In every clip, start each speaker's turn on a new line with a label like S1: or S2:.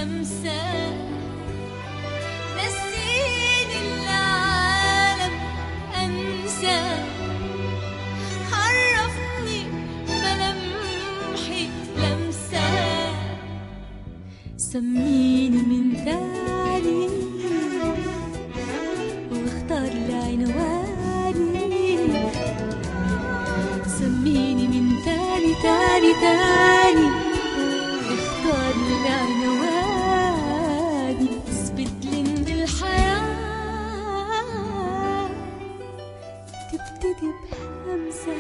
S1: همسة نسيني العالم أنسى عرفني ملامحي لمسة سميني من تاني واختار لي عنواني سميني من تاني تاني تاني اختار لي عنواني اثبت لي ان الحياة تبتدي بهمسة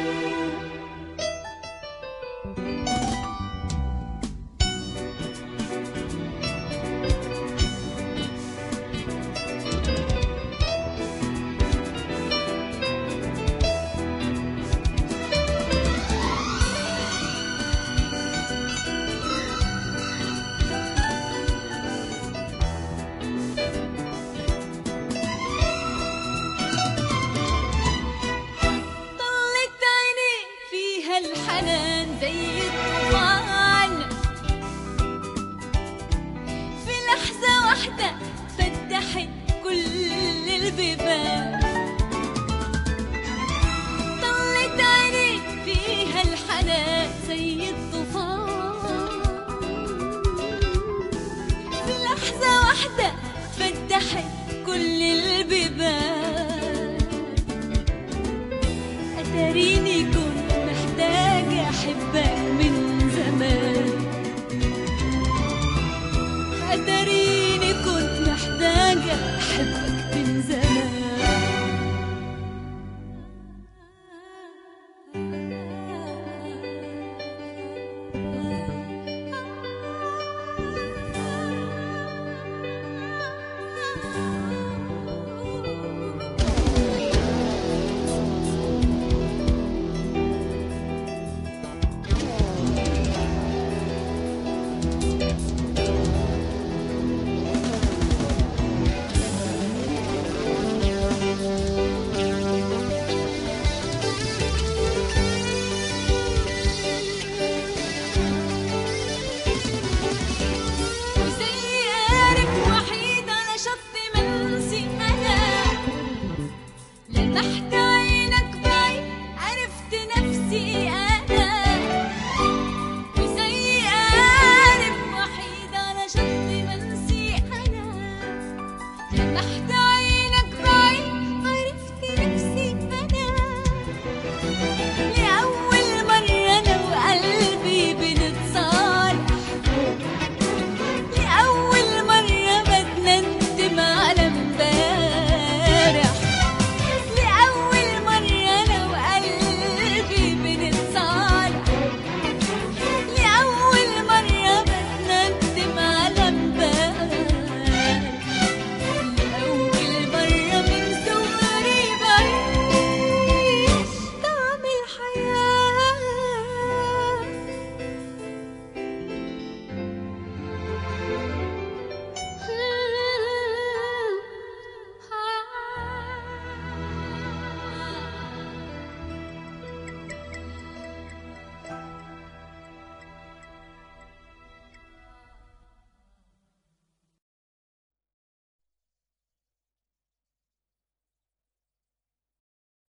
S1: طلت عيني فيها الحنان زي الطوفان في لحظة واحدة فتحت كل البيبان طلت عيني فيها الحنان زي الطوفان في لحظة واحدة فتحت كل البيبان أتاريني كنت محتاجة أحبك